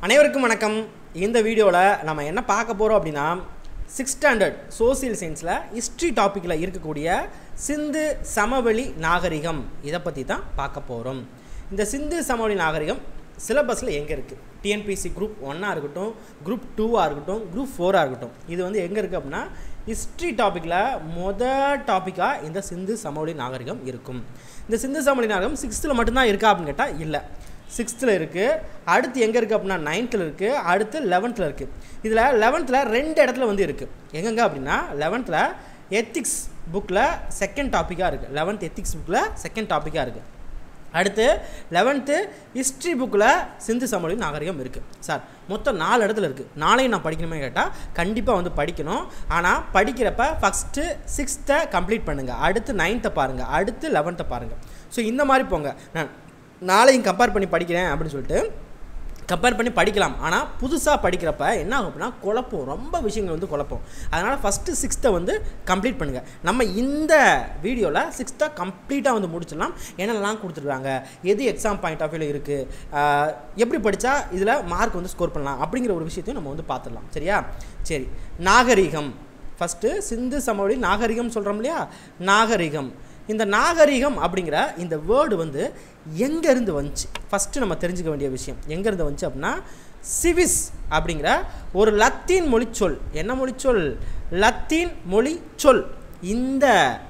அனைவருக்கும் வணக்கம் இந்த வீடியோவில் நம்ம என்ன பார்க்க போகிறோம் அப்படின்னா சிக்ஸ் ஸ்டாண்டர்ட் சோசியல் சயின்ஸில் ஹிஸ்ட்ரி டாப்பிக்கில் இருக்கக்கூடிய சிந்து சமவெளி நாகரிகம் இதை பற்றி தான் பார்க்க போகிறோம் இந்த சிந்து சமவெளி நாகரிகம் சிலபஸில் எங்கே இருக்குது டிஎன்பிசி குரூப் ஒன்னாக இருக்கட்டும் குரூப் டூவாக இருக்கட்டும் குரூப் ஃபோராக இருக்கட்டும் இது வந்து எங்கே இருக்குது அப்படின்னா ஹிஸ்ட்ரி டாப்பிக்கில் மொதல் டாப்பிக்காக இந்த சிந்து சமவெளி நாகரிகம் இருக்கும் இந்த சிந்து சமவெளி நாகரிகம் சிக்ஸ்த்தில் மட்டும்தான் இருக்கா அப்படின்னு கேட்டால் இல்லை சிக்ஸ்த்தில் இருக்குது அடுத்து எங்கே இருக்குது அப்படின்னா நைன்த்தில் இருக்குது அடுத்து லெவன்த்தில் இருக்குது இதில் லெவன்த்தில் ரெண்டு இடத்துல வந்து இருக்குது எங்கெங்க அப்படின்னா லெவன்த்தில் எத்திக்ஸ் புக்கில் செகண்ட் டாப்பிக்காக இருக்குது லெவன்த் எத்திக்ஸ் புக்கில் செகண்ட் டாப்பிக்காக இருக்குது அடுத்து லெவன்த்து ஹிஸ்ட்ரி புக்கில் சிந்து சமவெளி நாகரிகம் இருக்குது சார் மொத்தம் நாலு இடத்துல இருக்குது நாளையும் நான் படிக்கணுமே கேட்டால் கண்டிப்பாக வந்து படிக்கணும் ஆனால் படிக்கிறப்ப ஃபஸ்ட்டு சிக்ஸ்த்தை கம்ப்ளீட் பண்ணுங்கள் அடுத்து நைன்த்தை பாருங்கள் அடுத்து லெவன்த்தை பாருங்கள் ஸோ இந்த மாதிரி போங்க நான் நாளையும் கம்பேர் பண்ணி படிக்கிறேன் அப்படின்னு சொல்லிட்டு கம்பேர் பண்ணி படிக்கலாம் ஆனால் புதுசாக படிக்கிறப்ப என்ன ஆகும் அப்படின்னா குழப்பம் ரொம்ப விஷயங்கள் வந்து குழப்பம் அதனால் ஃபஸ்ட்டு சிக்ஸ்த்தை வந்து கம்ப்ளீட் பண்ணுங்கள் நம்ம இந்த வீடியோவில் சிக்ஸ்த்தை கம்ப்ளீட்டாக வந்து முடிச்சிடலாம் என்னென்னலாம் கொடுத்துருக்காங்க எது எக்ஸாம் பாயிண்ட் ஆஃப் வியூவில் இருக்குது எப்படி படித்தா இதில் மார்க் வந்து ஸ்கோர் பண்ணலாம் அப்படிங்கிற ஒரு விஷயத்தையும் நம்ம வந்து பார்த்துடலாம் சரியா சரி நாகரிகம் ஃபஸ்ட்டு சிந்து சமவெளி நாகரிகம் சொல்கிறோம் இல்லையா நாகரிகம் இந்த நாகரிகம் அப்படிங்கிற இந்த வேர்டு வந்து எங்கேருந்து வந்துச்சு ஃபஸ்ட்டு நம்ம தெரிஞ்சுக்க வேண்டிய விஷயம் எங்கேருந்து வந்துச்சு அப்படின்னா சிவிஸ் அப்படிங்கிற ஒரு லத்தீன் மொழிச்சொல் என்ன மொழிச்சொல் லத்தீன் மொழி சொல் இந்த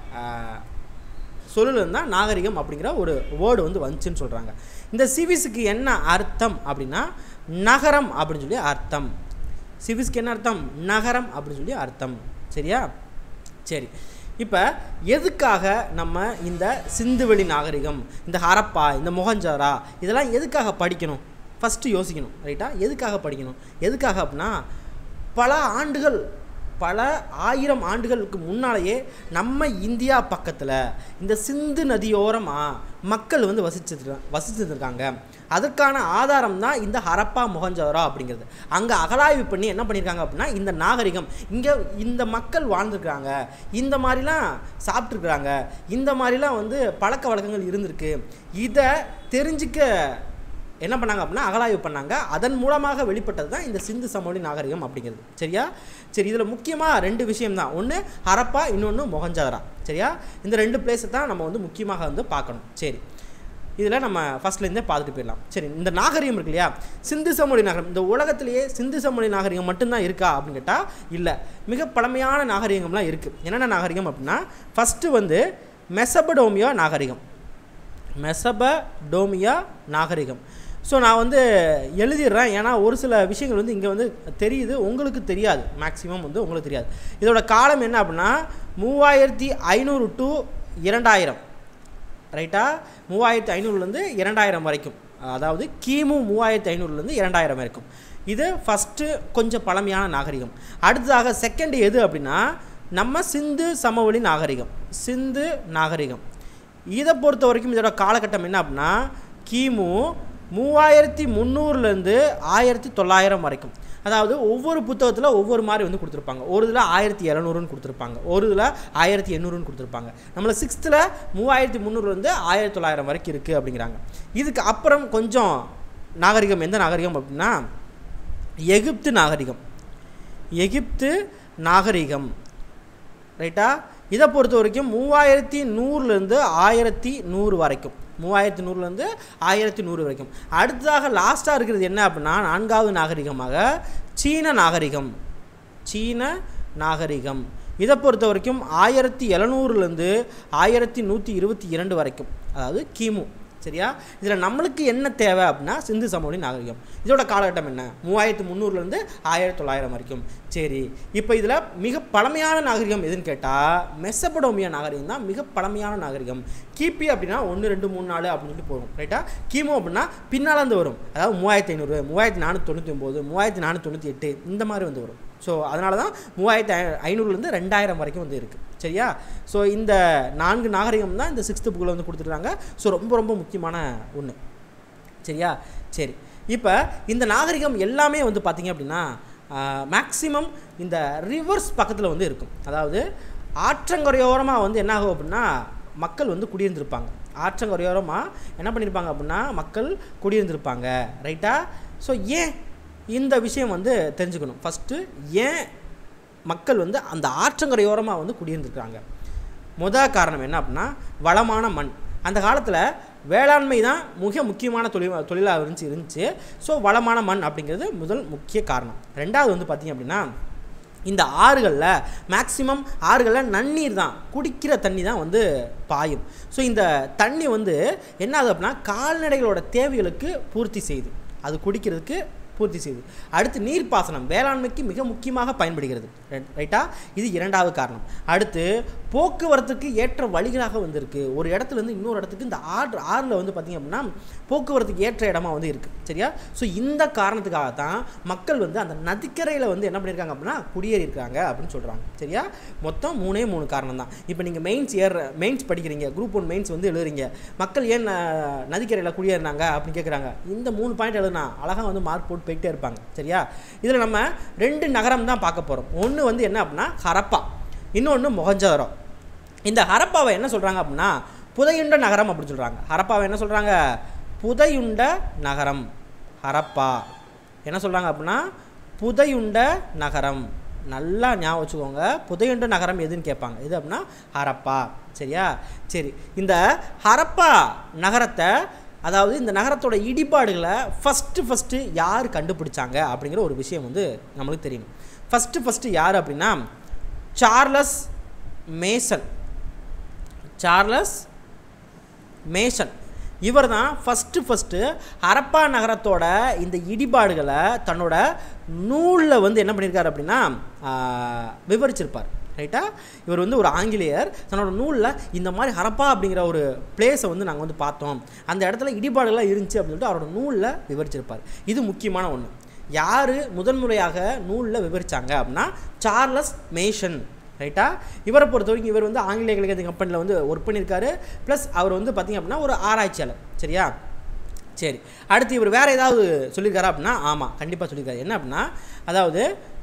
சொல்லில் தான் நாகரிகம் அப்படிங்கிற ஒரு வேர்டு வந்து வந்துச்சுன்னு சொல்கிறாங்க இந்த சிவிஸுக்கு என்ன அர்த்தம் அப்படின்னா நகரம் அப்படின்னு சொல்லி அர்த்தம் சிவிஸ்க்கு என்ன அர்த்தம் நகரம் அப்படின்னு சொல்லி அர்த்தம் சரியா சரி இப்போ எதுக்காக நம்ம இந்த சிந்துவெளி நாகரிகம் இந்த ஹரப்பா இந்த மொஹஞ்சாரா இதெல்லாம் எதுக்காக படிக்கணும் ஃபஸ்ட்டு யோசிக்கணும் ரைட்டா எதுக்காக படிக்கணும் எதுக்காக அப்படின்னா பல ஆண்டுகள் பல ஆயிரம் ஆண்டுகளுக்கு முன்னாலேயே நம்ம இந்தியா பக்கத்தில் இந்த சிந்து நதியோரமாக மக்கள் வந்து வசிச்சிட்டு வசிச்சிருக்காங்க அதற்கான ஆதாரம் தான் இந்த ஹரப்பா மொஹஞ்சோரா அப்படிங்கிறது அங்கே அகலாய்வு பண்ணி என்ன பண்ணியிருக்காங்க அப்படின்னா இந்த நாகரிகம் இங்கே இந்த மக்கள் வாழ்ந்துருக்குறாங்க இந்த மாதிரிலாம் சாப்பிட்ருக்குறாங்க இந்த மாதிரிலாம் வந்து பழக்க வழக்கங்கள் இருந்திருக்கு இதை தெரிஞ்சிக்க என்ன பண்ணாங்க அப்படின்னா அகலாய்வு பண்ணாங்க அதன் மூலமாக வெளிப்பட்டது தான் இந்த சிந்து சமவெளி நாகரிகம் அப்படிங்கிறது சரியா சரி இதில் முக்கியமாக ரெண்டு விஷயம் தான் ஒன்று ஹரப்பா இன்னொன்று மொஹஞ்சாரா சரியா இந்த ரெண்டு பிளேஸை தான் நம்ம வந்து முக்கியமாக வந்து பார்க்கணும் சரி இதில் நம்ம ஃபஸ்ட்லேருந்தே பார்த்துட்டு போயிடலாம் சரி இந்த நாகரிகம் இருக்கு இல்லையா சிந்து சமொழி நாகரிகம் இந்த உலகத்திலேயே சிந்து சமொழி நாகரிகம் மட்டும்தான் இருக்கா அப்படின்னு கேட்டால் இல்லை மிக பழமையான நாகரிகம்லாம் இருக்குது என்னென்ன நாகரிகம் அப்படின்னா ஃபஸ்ட்டு வந்து மெசபடோமியா நாகரிகம் மெசபடோமியா நாகரிகம் ஸோ நான் வந்து எழுதிடுறேன் ஏன்னா ஒரு சில விஷயங்கள் வந்து இங்கே வந்து தெரியுது உங்களுக்கு தெரியாது மேக்ஸிமம் வந்து உங்களுக்கு தெரியாது இதோட காலம் என்ன அப்படின்னா மூவாயிரத்தி ஐநூறு டு இரண்டாயிரம் ரைட்டா மூவாயிரத்தி ஐநூறுலேருந்து இரண்டாயிரம் வரைக்கும் அதாவது கிமு மூவாயிரத்தி ஐநூறுலேருந்து இரண்டாயிரம் வரைக்கும் இது ஃபஸ்ட்டு கொஞ்சம் பழமையான நாகரிகம் அடுத்ததாக செகண்ட் எது அப்படின்னா நம்ம சிந்து சமவெளி நாகரிகம் சிந்து நாகரிகம் இதை பொறுத்த வரைக்கும் இதோட காலகட்டம் என்ன அப்படின்னா கிமு மூவாயிரத்தி முந்நூறுலேருந்து ஆயிரத்தி தொள்ளாயிரம் வரைக்கும் அதாவது ஒவ்வொரு புத்தகத்தில் ஒவ்வொரு மாதிரி வந்து கொடுத்துருப்பாங்க ஒரு இதில் ஆயிரத்தி இரநூறுன்னு கொடுத்துருப்பாங்க ஒரு இதில் ஆயிரத்தி எண்ணூறுன்னு கொடுத்துருப்பாங்க நம்மளை சிக்ஸ்த்தில் மூவாயிரத்தி முந்நூறுலேருந்து ஆயிரத்தி தொள்ளாயிரம் வரைக்கும் இருக்குது அப்படிங்கிறாங்க இதுக்கு அப்புறம் கொஞ்சம் நாகரிகம் எந்த நாகரிகம் அப்படின்னா எகிப்து நாகரிகம் எகிப்து நாகரிகம் ரைட்டா இதை பொறுத்த வரைக்கும் மூவாயிரத்தி நூறுலேருந்து ஆயிரத்தி நூறு வரைக்கும் மூவாயிரத்தி நூறுலேருந்து ஆயிரத்தி நூறு வரைக்கும் அடுத்ததாக லாஸ்ட்டாக இருக்கிறது என்ன அப்படின்னா நான்காவது நாகரிகமாக சீன நாகரிகம் சீன நாகரிகம் இதை பொறுத்த வரைக்கும் ஆயிரத்தி எழுநூறுலேருந்து ஆயிரத்தி நூற்றி இருபத்தி இரண்டு வரைக்கும் அதாவது கிமு சரியா இதில் நம்மளுக்கு என்ன தேவை அப்படின்னா சிந்து சமவெளி நாகரிகம் இதோட காலகட்டம் என்ன மூவாயிரத்து முந்நூறுலேருந்து ஆயிரத்தி தொள்ளாயிரம் வரைக்கும் சரி இப்போ இதில் மிக பழமையான நாகரிகம் எதுன்னு கேட்டால் மெசபடோமியா நாகரிகம் தான் மிக பழமையான நாகரிகம் கிபி அப்படின்னா ஒன்று ரெண்டு மூணு நாலு அப்படின்னு சொல்லிட்டு போகும் ரைட்டா கிமு அப்படின்னா பின்னால் வந்து வரும் அதாவது மூவாயிரத்தி ஐநூறு மூவாயிரத்தி நானூற்றி தொண்ணூற்றி ஒம்பது மூவாயிரத்தி நானூற்றி தொண்ணூற்றி எட்டு இந்த மாதிரி வந்து வரும் ஸோ அதனால தான் மூவாயிரத்தி ஐ ஐநூறுலேருந்து ரெண்டாயிரம் வரைக்கும் வந்து இருக்குது சரியா ஸோ இந்த நான்கு நாகரிகம் தான் இந்த சிக்ஸ்த்து புக்கில் வந்து கொடுத்துருக்காங்க ஸோ ரொம்ப ரொம்ப முக்கியமான ஒன்று சரியா சரி இப்போ இந்த நாகரிகம் எல்லாமே வந்து பார்த்திங்க அப்படின்னா மேக்ஸிமம் இந்த ரிவர்ஸ் பக்கத்தில் வந்து இருக்கும் அதாவது ஆற்றங்கரையோரமாக வந்து என்ன ஆகும் அப்படின்னா மக்கள் வந்து குடியிருந்திருப்பாங்க ஆற்றங்கரையோரமாக என்ன பண்ணியிருப்பாங்க அப்படின்னா மக்கள் குடியிருந்திருப்பாங்க ரைட்டா ஸோ ஏன் இந்த விஷயம் வந்து தெரிஞ்சுக்கணும் ஃபஸ்ட்டு ஏன் மக்கள் வந்து அந்த ஆற்றங்கரையோரமாக வந்து குடியிருந்துருக்காங்க முத காரணம் என்ன அப்படின்னா வளமான மண் அந்த காலத்தில் வேளாண்மை தான் மிக முக்கியமான தொழில் தொழிலாக இருந்துச்சு இருந்துச்சு ஸோ வளமான மண் அப்படிங்கிறது முதல் முக்கிய காரணம் ரெண்டாவது வந்து பார்த்திங்க அப்படின்னா இந்த ஆறுகளில் மேக்ஸிமம் ஆறுகளில் நன்னீர் தான் குடிக்கிற தண்ணி தான் வந்து பாயும் ஸோ இந்த தண்ணி வந்து என்ன ஆகுது அப்படின்னா கால்நடைகளோட தேவைகளுக்கு பூர்த்தி செய்யுது அது குடிக்கிறதுக்கு பூர்த்தி செய்யுது அடுத்து நீர்ப்பாசனம் வேளாண்மைக்கு மிக முக்கியமாக பயன்படுகிறது ரைட்- ரைட்டா இது இரண்டாவது காரணம் அடுத்து போக்குவரத்துக்கு ஏற்ற வழிகளாக வந்திருக்கு ஒரு இடத்துல இருந்து இன்னொரு இடத்துக்கு இந்த ஆறு ஆறில் வந்து பார்த்திங்க அப்படின்னா போக்குவரத்துக்கு ஏற்ற இடமா வந்து இருக்குது சரியா ஸோ இந்த காரணத்துக்காக தான் மக்கள் வந்து அந்த நதிக்கரையில் வந்து என்ன பண்ணியிருக்காங்க அப்படின்னா குடியேறி இருக்காங்க அப்படின்னு சொல்கிறாங்க சரியா மொத்தம் மூணே மூணு காரணம் தான் இப்போ நீங்கள் மெயின்ஸ் ஏற மெயின்ஸ் படிக்கிறீங்க குரூப் ஒன் மெயின்ஸ் வந்து எழுதுறீங்க மக்கள் ஏன் ந- நதிக்கரையில் குடியேறினாங்க அப்படின்னு கேட்குறாங்க இந்த மூணு பாயிண்ட் எழுதுனா அழகாக வந்து மார்க் போட்டு போயிட்டே இருப்பாங்க சரியா இதில் நம்ம ரெண்டு நகரம் தான் பார்க்க போகிறோம் ஒன்று வந்து என்ன அப்படின்னா ஹரப்பா இன்னொன்று மொஹஞ்சதரம் இந்த ஹரப்பாவை என்ன சொல்கிறாங்க அப்படின்னா புதையுண்ட நகரம் அப்படின்னு சொல்கிறாங்க ஹரப்பாவை என்ன சொல்கிறாங்க புதையுண்ட நகரம் ஹரப்பா என்ன சொல்கிறாங்க அப்படின்னா புதையுண்ட நகரம் நல்லா ஞாபகம் வச்சுக்கோங்க புதையுண்ட நகரம் எதுன்னு கேட்பாங்க இது அப்படின்னா ஹரப்பா சரியா சரி இந்த ஹரப்பா நகரத்தை அதாவது இந்த நகரத்தோட இடிபாடுகளை ஃபஸ்ட்டு ஃபஸ்ட்டு யார் கண்டுபிடிச்சாங்க அப்படிங்கிற ஒரு விஷயம் வந்து நம்மளுக்கு தெரியணும் ஃபஸ்ட்டு ஃபஸ்ட்டு யார் அப்படின்னா சார்லஸ் மேசன் சார்லஸ் மேசன் இவர் தான் ஃபஸ்ட்டு ஃபஸ்ட்டு ஹரப்பா நகரத்தோட இந்த இடிபாடுகளை தன்னோட நூலில் வந்து என்ன பண்ணியிருக்காரு அப்படின்னா ஆஹ், விவரிச்சிருப்பார் ரைட்டா இவர் வந்து ஒரு ஆங்கிலேயர் தன்னோட நூலில் இந்த மாதிரி ஹரப்பா அப்படிங்கிற ஒரு பிளேஸை வந்து நாங்கள் வந்து பார்த்தோம் அந்த இடத்துல இடிபாடுகள்லாம் இருந்துச்சு அப்படின்னு சொல்லிட்டு அவரோட நூலில் விவரிச்சிருப்பார் இது முக்கியமான ஒன்று யார் முதன்முறையாக நூலில் விவரிச்சாங்க அப்படின்னா சார்லஸ் மேஷன் ரைட்டா இவரை பொறுத்த வரைக்கும் இவர் வந்து ஆங்கிலேய கிழக்கு கம்பெனியில் வந்து ஒர்க் பண்ணியிருக்காரு ப்ளஸ் அவர் வந்து பார்த்திங்க அப்படின்னா ஒரு ஆராய்ச்சியாளர் சரியா சரி அடுத்து இவர் வேறு ஏதாவது சொல்லியிருக்காரா அப்படின்னா ஆமாம் கண்டிப்பாக சொல்லியிருக்காரு என்ன அப்படின்னா அதாவது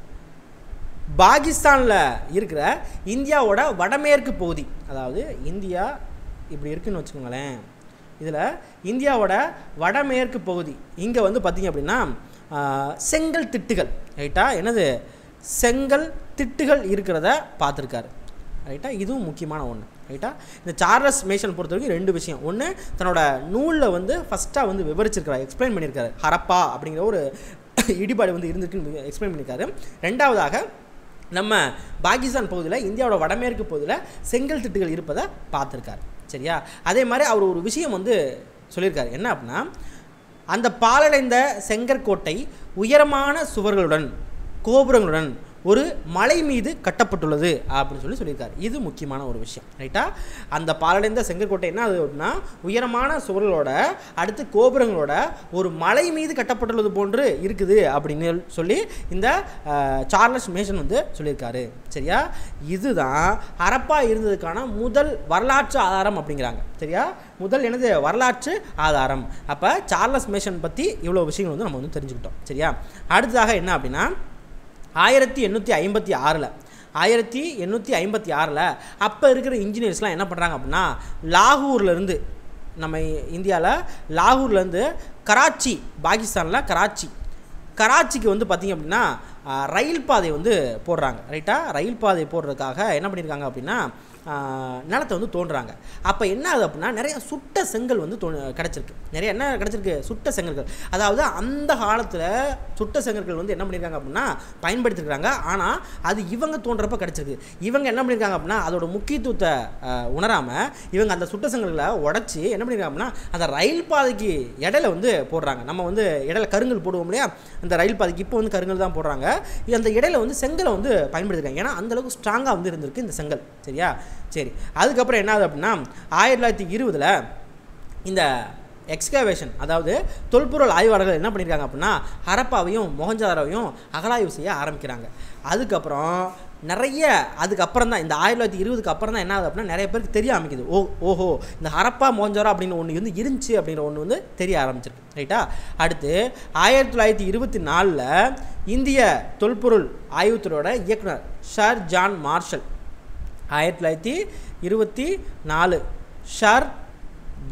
பாகிஸ்தானில் இருக்கிற இந்தியாவோட வடமேற்கு பகுதி அதாவது இந்தியா இப்படி இருக்குன்னு வச்சுக்கோங்களேன் இதில் இந்தியாவோட வடமேற்கு பகுதி இங்கே வந்து பார்த்திங்க அப்படின்னா ஆஹ், செங்கல் திட்டுகள் ரைட்டா என்னது செங்கல் திட்டுகள் இருக்கிறத பார்த்துருக்காரு ரைட்டா இதுவும் முக்கியமான ஒன்று ரைட்டா இந்த சார்லஸ் மேஷன் பொறுத்த வரைக்கும் ரெண்டு விஷயம் ஒன்று தன்னோட நூலில் வந்து ஃபஸ்ட்டாக வந்து விவரிச்சிருக்காரு எக்ஸ்பிளைன் பண்ணியிருக்காரு ஹரப்பா அப்படிங்கிற ஒரு இடிபாடு வந்து இருந்திருக்குன்னு எக்ஸ்பிளைன் பண்ணியிருக்காரு ரெண்டாவதாக நம்ம பாகிஸ்தான் பகுதியில் இந்தியாவோட வடமேற்கு பகுதியில் செங்கல் திட்டுகள் இருப்பதை பார்த்துருக்காரு சரியா அதே மாதிரி அவர் ஒரு விஷயம் வந்து சொல்லியிருக்காரு என்ன அப்படின்னா அந்த பாலடைந்த செங்கற்கோட்டை உயரமான சுவர்களுடன் கோபுரங்களுடன் ஒரு மலை மீது கட்டப்பட்டுள்ளது அப்படின்னு சொல்லி சொல்லியிருக்காரு இது முக்கியமான ஒரு விஷயம் ரைட்டா அந்த பாலடைந்த செங்கற்கோட்டை என்ன அது அப்படின்னா உயரமான சுவர்களோட அடுத்து கோபுரங்களோட ஒரு மலை மீது கட்டப்பட்டுள்ளது போன்று இருக்குது அப்படின்னு சொல்லி இந்த அஹ், சார்லஸ் மேஷன் வந்து சொல்லியிருக்காரு சரியா இதுதான் ஹரப்பா இருந்ததுக்கான முதல் வரலாற்று ஆதாரம் அப்படிங்கிறாங்க சரியா முதல் எனது வரலாற்று ஆதாரம் அப்போ சார்லஸ் மேஷன் பற்றி இவ்வளோ விஷயங்கள் வந்து நம்ம வந்து தெரிஞ்சுக்கிட்டோம் சரியா அடுத்ததாக என்ன அப்படின்னா ஆயிரத்தி எண்ணூற்றி ஐம்பத்தி ஆறில் ஆயிரத்தி எண்ணூற்றி ஐம்பத்தி ஆறில் அப்போ இருக்கிற இன்ஜினியர்ஸ்லாம் என்ன பண்ணுறாங்க அப்படின்னா லாகூர்லேருந்து நம்ம இந்தியாவில் லாகூர்லேருந்து கராச்சி பாகிஸ்தானில் கராச்சி கராச்சிக்கு வந்து பார்த்திங்க அப்படின்னா ஆஹ், ரயில் பாதை வந்து போடுறாங்க ரைட்டா ரயில் பாதை போடுறதுக்காக என்ன பண்ணியிருக்காங்க அப்படின்னா ஆஹ், நிலத்தை வந்து தோன்றுறாங்க அப்போ என்ன ஆகுது அப்படின்னா நிறைய சுட்ட செங்கல் வந்து தோ கிடச்சிருக்கு நிறைய என்ன கிடச்சிருக்கு சுட்ட செங்கல்கள் அதாவது அந்த காலத்தில் சுட்ட செங்கல்கள் வந்து என்ன பண்ணியிருக்காங்க அப்படின்னா பயன்படுத்திருக்காங்க ஆனால் அது இவங்க தோன்றப்ப கிடச்சிருக்கு இவங்க என்ன பண்ணியிருக்காங்க அப்படின்னா அதோட முக்கியத்துவத்தை உணராமல் இவங்க அந்த சுட்ட செங்கல்களை உடச்சி என்ன பண்ணியிருக்காங்க அப்படின்னா அந்த ரயில் பாதைக்கு இடையில வந்து போடுறாங்க நம்ம வந்து இடையில கருங்கல் போடுவோம் இல்லையா அந்த ரயில் பாதைக்கு இப்போ வந்து கருங்கல் தான் போடுறாங்க இது அந்த இடையில வந்து செங்கலை வந்து பயன்படுத்திருக்காங்க ஏன்னா அந்த அளவுக்கு ஸ்ட்ராங்காக வந்து இருந்திருக்கு இந்த செங்கல் சரியா சரி அதுக்கப்புறம் என்ன ஆகுது அப்படின்னா ஆயிரத்தி தொள்ளாயிரத்தி இருபதில் இந்த எக்ஸ்கவேஷன் அதாவது தொல்பொருள் ஆய்வாளர்கள் என்ன பண்ணியிருக்காங்க அப்படின்னா ஹரப்பாவையும் மொஹஞ்சதாரோவையும் அகலாய்வு செய்ய ஆரம்பிக்கிறாங்க அதுக்கப்புறம் நிறைய அதுக்கப்புறம் தான் இந்த ஆயிரத்தி தொள்ளாயிரத்தி இருபதுக்கு அப்புறம் தான் என்ன ஆகுது அப்படின்னா நிறைய பேருக்கு தெரிய ஆரம்பிக்குது ஓ ஓஹோ இந்த ஹரப்பா மோஞ்சரா அப்படின்னு ஒன்று வந்து இருந்துச்சு அப்படிங்கிற ஒன்று வந்து தெரிய ஆரம்பிச்சிருக்கு ரைட்டா அடுத்து ஆயிரத்தி தொள்ளாயிரத்தி இருபத்தி நாலில் இந்திய தொல்பொருள் ஆய்வுத்துறையோட இயக்குனர் ஷர் ஜான் மார்ஷல் ஆயிரத்தி தொள்ளாயிரத்தி இருபத்தி நாலு ஷர்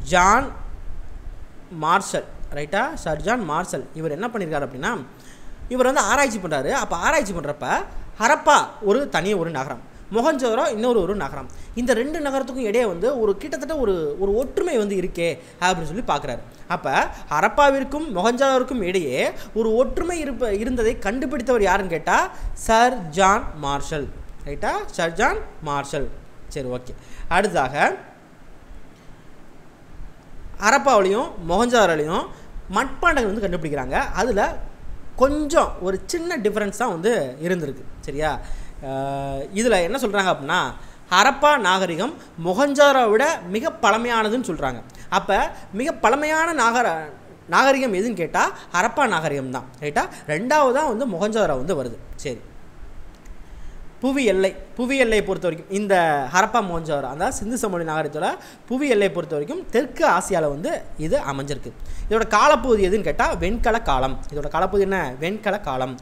ஜான் மார்ஷல் ரைட்டா சர் ஜான் மார்ஷல் இவர் என்ன பண்ணியிருக்காரு அப்படின்னா இவர் வந்து ஆராய்ச்சி பண்ணுறாரு அப்போ ஆராய்ச்சி பண்ணுறப்ப ஹரப்பா ஒரு தனி ஒரு நகரம் மொஹஞ்சோரோ இன்னொரு ஒரு நகரம் இந்த ரெண்டு நகரத்துக்கும் இடையே வந்து ஒரு கிட்டத்தட்ட ஒரு ஒரு ஒற்றுமை வந்து இருக்கே அப்படின்னு சொல்லி பார்க்குறாரு அப்போ ஹரப்பாவிற்கும் மொஹஞ்சாரோருக்கும் இடையே ஒரு ஒற்றுமை இருப்ப இருந்ததை கண்டுபிடித்தவர் யாருன்னு கேட்டால் சர் ஜான் மார்ஷல் ரைட்டா சர் ஜான் மார்ஷல் சரி ஓகே அடுத்ததாக ஹரப்பாவிலையும் மொஹஞ்சாரோலையும் மட்பாண்டங்கள் வந்து கண்டுபிடிக்கிறாங்க அதில் கொஞ்சம் ஒரு சின்ன டிஃப்ரென்ஸ் தான் வந்து இருந்திருக்கு சரியா இதில் என்ன சொல்கிறாங்க அப்படின்னா ஹரப்பா நாகரிகம் மொஹஞ்சாரை விட மிக பழமையானதுன்னு சொல்கிறாங்க அப்போ மிக பழமையான நாகர நாகரிகம் எதுன்னு கேட்டால் ஹரப்பா நாகரிகம் தான் ரைட்டா ரெண்டாவது தான் வந்து மொஹஞ்சாரா வந்து வருது சரி புவி எல்லை புவி எல்லையை பொறுத்த வரைக்கும் இந்த ஹரப்பா மோஞ்சாரோ அந்த சிந்து சமவெளி நாகரிகத்தோட புவி எல்லையை பொறுத்த வரைக்கும் தெற்கு ஆசியாவில் வந்து இது அமைஞ்சிருக்கு இதோட காலப்பகுதி எதுன்னு கேட்டால் வெண்கல காலம் இதோட காலப்பகுதி என்ன வெண்கல காலம்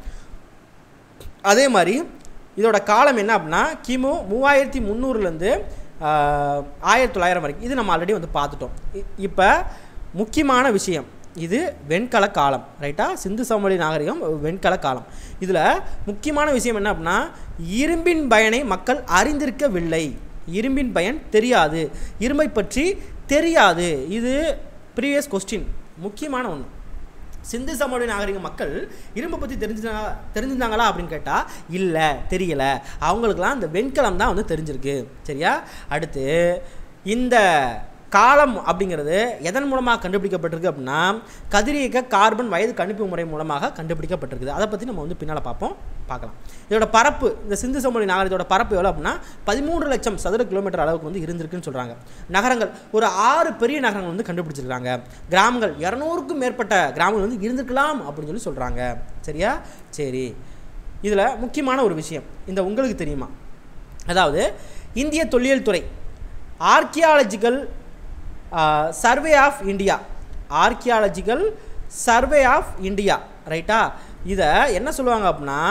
அதே மாதிரி இதோட காலம் என்ன அப்படின்னா கிமு மூவாயிரத்தி முந்நூறுலேருந்து ஆயிரத்தி தொள்ளாயிரம் வரைக்கும் இது நம்ம ஆல்ரெடி வந்து பார்த்துட்டோம் இப்போ முக்கியமான விஷயம் இது வெண்கல காலம் ரைட்டா சிந்து சமவெளி நாகரிகம் வெண்கல காலம் இதில் முக்கியமான விஷயம் என்ன அப்படின்னா இரும்பின் பயனை மக்கள் அறிந்திருக்கவில்லை இரும்பின் பயன் தெரியாது இரும்பை பற்றி தெரியாது இது ப்ரீவியஸ் கொஸ்டின் முக்கியமான ஒன்று சிந்து சமவெளி நாகரிக மக்கள் இரும்பை பற்றி தெரிஞ்சுருந்தாங்க தெரிஞ்சிருந்தாங்களா அப்படின்னு கேட்டால் இல்லை தெரியல அவங்களுக்குலாம் இந்த வெண்கலம் தான் வந்து தெரிஞ்சிருக்கு சரியா அடுத்து இந்த காலம் அப்படிங்கிறது எதன் மூலமாக கண்டுபிடிக்கப்பட்டிருக்கு அப்படின்னா கதிரியக்க கார்பன் வயது கணிப்பு முறை மூலமாக கண்டுபிடிக்கப்பட்டிருக்குது அதை பற்றி நம்ம வந்து பின்னால் பார்ப்போம் பார்க்கலாம் இதோட பரப்பு இந்த சிந்து சமவெளி நாகரிகத்தோட பரப்பு எவ்வளோ அப்படின்னா பதிமூன்று லட்சம் சதுர கிலோமீட்டர் அளவுக்கு வந்து இருந்திருக்குன்னு சொல்கிறாங்க நகரங்கள் ஒரு ஆறு பெரிய நகரங்கள் வந்து கண்டுபிடிச்சிருக்காங்க கிராமங்கள் இரநூறுக்கும் மேற்பட்ட கிராமங்கள் வந்து இருந்திருக்கலாம் அப்படின்னு சொல்லி சொல்கிறாங்க சரியா சரி இதில் முக்கியமான ஒரு விஷயம் இந்த உங்களுக்கு தெரியுமா அதாவது இந்திய தொல்லியல் துறை archaeological survey of India archaeological survey of India ரைட்டா இதை என்ன சொல்லுவாங்க அப்படின்னா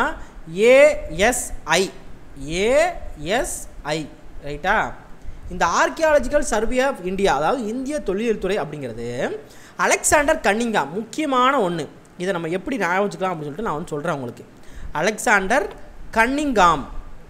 ஏஎஸ்ஐ ஏஎஸ்ஐ ரைட்டா இந்த ஆர்கியாலஜிக்கல் சர்வே ஆஃப் இந்தியா அதாவது இந்திய தொல்லியல் துறை அப்படிங்கிறது அலெக்சாண்டர் கன்னிங்காம் முக்கியமான ஒன்று இதை நம்ம எப்படி ஞாபகம் வச்சுக்கலாம் அப்படின்னு சொல்லிட்டு நான் வந்து சொல்கிறேன் உங்களுக்கு அலெக்சாண்டர் கன்னிங்காம்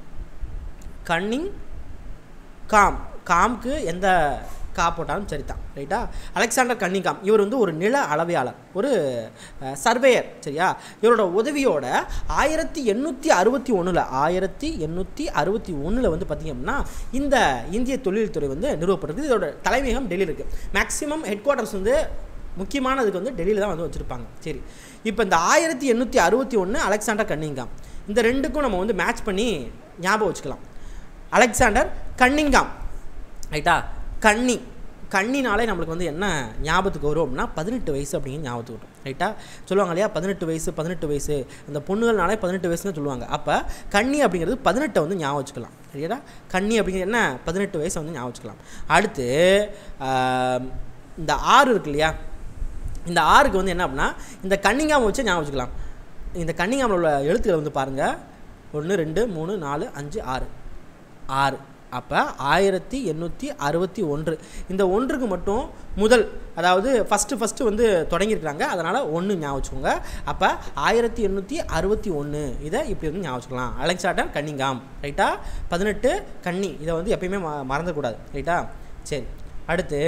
கன்னிங் காம் காம்க்கு எந்த கா போட்டாலும் சரிதான் ரைட்டா அலெக்சாண்டர் கன்னிகாம் இவர் வந்து ஒரு நில அளவையாளர் ஒரு சர்வேயர் சரியா இவரோட உதவியோட ஆயிரத்தி எண்ணூற்றி அறுபத்தி ஒன்றில் ஆயிரத்தி எண்ணூற்றி அறுபத்தி ஒன்றில் வந்து பார்த்திங்க அப்படின்னா இந்த இந்திய தொழில்துறை வந்து நிறுவப்பட்டிருக்கு இதோட தலைமையகம் டெல்லியில் இருக்குது மேக்ஸிமம் ஹெட் குவார்ட்டர்ஸ் வந்து முக்கியமானதுக்கு வந்து டெல்லியில் தான் வந்து வச்சுருப்பாங்க சரி இப்போ இந்த ஆயிரத்தி எண்ணூற்றி அறுபத்தி ஒன்று அலெக்சாண்டர் கன்னிங்காம் இந்த ரெண்டுக்கும் நம்ம வந்து மேட்ச் பண்ணி ஞாபகம் வச்சுக்கலாம் அலெக்சாண்டர் கன்னிங்காம் ரைட்டா கன்னி கண்ணினாலே நம்மளுக்கு வந்து என்ன ஞாபகத்துக்கு வரும் அப்படின்னா பதினெட்டு வயசு அப்படிங்கிற ஞாபகத்துக்கு வரும் ரைட்டா சொல்லுவாங்க இல்லையா பதினெட்டு வயசு பதினெட்டு வயசு இந்த பொண்ணுகள்னாலே பதினெட்டு வயசுன்னு சொல்லுவாங்க அப்போ கன்னி அப்படிங்கிறது பதினெட்டை வந்து ஞாபகம் வச்சுக்கலாம் சரியா கன்னி அப்படிங்கிறது என்ன பதினெட்டு வயசை வந்து ஞாபகம் வச்சுக்கலாம் அடுத்து இந்த ஆறு இருக்கு இல்லையா இந்த ஆறுக்கு வந்து என்ன அப்படின்னா இந்த கன்னிங்காம் வச்சு ஞாபகம் வச்சுக்கலாம் இந்த கன்னிங்காமில் உள்ள எழுத்துக்களை வந்து பாருங்கள் ஒன்று ரெண்டு மூணு நாலு அஞ்சு ஆறு ஆறு அப்போ ஆயிரத்தி எண்ணூற்றி அறுபத்தி ஒன்று இந்த ஒன்றுக்கு மட்டும் முதல் அதாவது ஃபஸ்ட்டு ஃபஸ்ட்டு வந்து தொடங்கியிருக்காங்க அதனால் ஒன்று ஞாபகம் வச்சுக்கோங்க அப்போ ஆயிரத்தி எண்ணூற்றி அறுபத்தி ஒன்று இதை இப்படி வந்து ஞாபகம் வச்சுக்கலாம் அலெக்சாண்டர் கன்னிங்காம் ரைட்டா பதினெட்டு கன்னி இதை வந்து எப்பயுமே ம மறந்துடக்கூடாது ரைட்டா சரி அடுத்து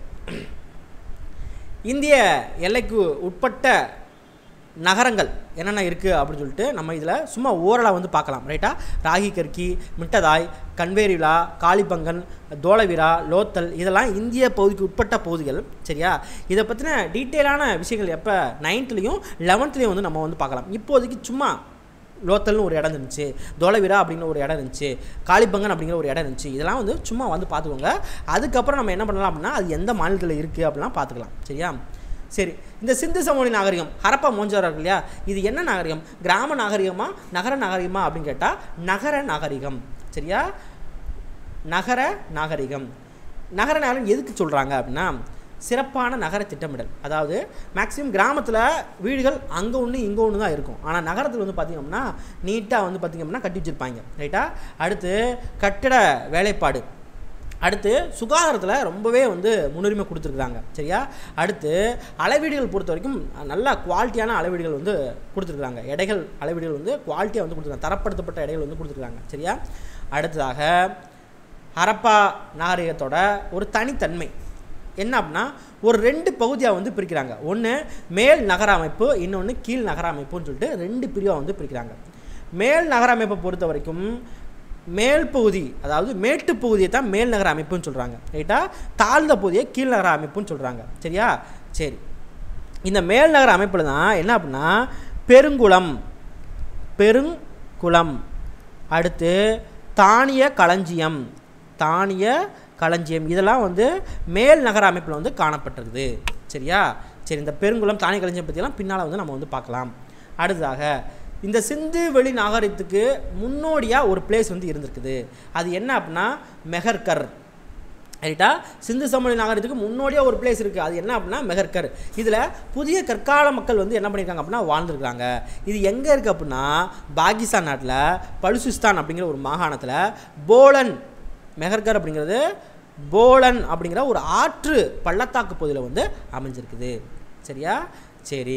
இந்திய எல்லைக்கு உட்பட்ட நகரங்கள் என்னென்ன இருக்குது அப்படின்னு சொல்லிட்டு நம்ம இதில் சும்மா ஓரலாக வந்து பார்க்கலாம் ரைட்டா ராகி கர்கி மிட்டதாய் கன்வேரிலா காளிபங்கன் தோலவிரா லோத்தல் இதெல்லாம் இந்திய பகுதிக்கு உட்பட்ட பகுதிகள் சரியா இதை பற்றின டீட்டெயிலான விஷயங்கள் எப்போ நைன்த்லேயும் லெவன்த்லேயும் வந்து நம்ம வந்து பார்க்கலாம் இப்போதைக்கு சும்மா லோத்தல்னு ஒரு இடம் இருந்துச்சு தோலவிரா அப்படிங்கிற ஒரு இடம் இருந்துச்சு காளிபங்கன் அப்படிங்கிற ஒரு இடம் இருந்துச்சு இதெல்லாம் வந்து சும்மா வந்து பார்த்துக்கோங்க அதுக்கப்புறம் நம்ம என்ன பண்ணலாம் அப்படின்னா அது எந்த மாநிலத்தில் இருக்குது அப்படிலாம் பார்த்துக்கலாம் சரியா சரி இந்த சிந்து சமவெளி நாகரிகம் ஹரப்பா மோஞ்சாரா இருக்கு இல்லையா இது என்ன நாகரிகம் கிராம நாகரிகமா நகர நாகரிகமா அப்படின்னு கேட்டால் நகர நாகரிகம் சரியா நகர நாகரிகம் நகர நாகரிகம் எதுக்கு சொல்கிறாங்க அப்படின்னா சிறப்பான நகர திட்டமிடல் அதாவது மேக்ஸிமம் கிராமத்தில் வீடுகள் அங்கே ஒன்று இங்கே ஒன்று தான் இருக்கும் ஆனால் நகரத்தில் வந்து பார்த்திங்க அப்படின்னா நீட்டாக வந்து பார்த்திங்க அப்படின்னா கட்டி வச்சுருப்பாங்க ரைட்டா அடுத்து கட்டிட வேலைப்பாடு அடுத்து சுகாதாரத்தில் ரொம்பவே வந்து முன்னுரிமை கொடுத்துருக்குறாங்க சரியா அடுத்து அளவீடுகள் பொறுத்த வரைக்கும் நல்ல குவாலிட்டியான அளவீடுகள் வந்து கொடுத்துருக்குறாங்க எடைகள் அளவீடுகள் வந்து குவாலிட்டியாக வந்து கொடுத்துருக்காங்க தரப்படுத்தப்பட்ட எடைகள் வந்து கொடுத்துருக்காங்க சரியா அடுத்ததாக ஹரப்பா நாகரிகத்தோட ஒரு தனித்தன்மை என்ன அப்படின்னா ஒரு ரெண்டு பகுதியாக வந்து பிரிக்கிறாங்க ஒன்று மேல் நகர அமைப்பு இன்னொன்று கீழ் நகர அமைப்புன்னு சொல்லிட்டு ரெண்டு பிரிவாக வந்து பிரிக்கிறாங்க மேல் நகர அமைப்பை பொறுத்த வரைக்கும் மேல் பகுதி அதாவது மேட்டு பகுதியை தான் மேல் நகர அமைப்புன்னு சொல்கிறாங்க ரைட்டா தாழ்ந்த பகுதியை கீழ் நகர அமைப்புன்னு சொல்கிறாங்க சரியா சரி இந்த மேல் நகர அமைப்பில் தான் என்ன அப்படின்னா பெருங்குளம் பெருங்குளம் அடுத்து தானிய களஞ்சியம் தானிய களஞ்சியம் இதெல்லாம் வந்து மேல் நகர அமைப்பில் வந்து காணப்பட்டிருக்குது சரியா சரி இந்த பெருங்குளம் தானிய களஞ்சியம் பற்றியெல்லாம் பின்னால் வந்து நம்ம வந்து பார்க்கலாம் அடுத்ததாக இந்த சிந்து வெளி நாகரிகத்துக்கு முன்னோடியாக ஒரு பிளேஸ் வந்து இருந்திருக்குது அது என்ன அப்படின்னா மெஹர்கர் ரைட்டா சிந்து சமவெளி நாகரிகத்துக்கு முன்னோடியாக ஒரு பிளேஸ் இருக்குது அது என்ன அப்படின்னா மெஹர்கர் இதில் புதிய கற்கால மக்கள் வந்து என்ன பண்ணியிருக்காங்க அப்படின்னா வாழ்ந்துருக்காங்க இது எங்கே இருக்குது அப்படின்னா பாகிஸ்தான் நாட்டில் பலுசிஸ்தான் அப்படிங்கிற ஒரு மாகாணத்தில் போலன் மெஹர்கர் அப்படிங்கிறது போலன் அப்படிங்கிற ஒரு ஆற்று பள்ளத்தாக்கு பகுதியில் வந்து அமைஞ்சிருக்குது சரியா சரி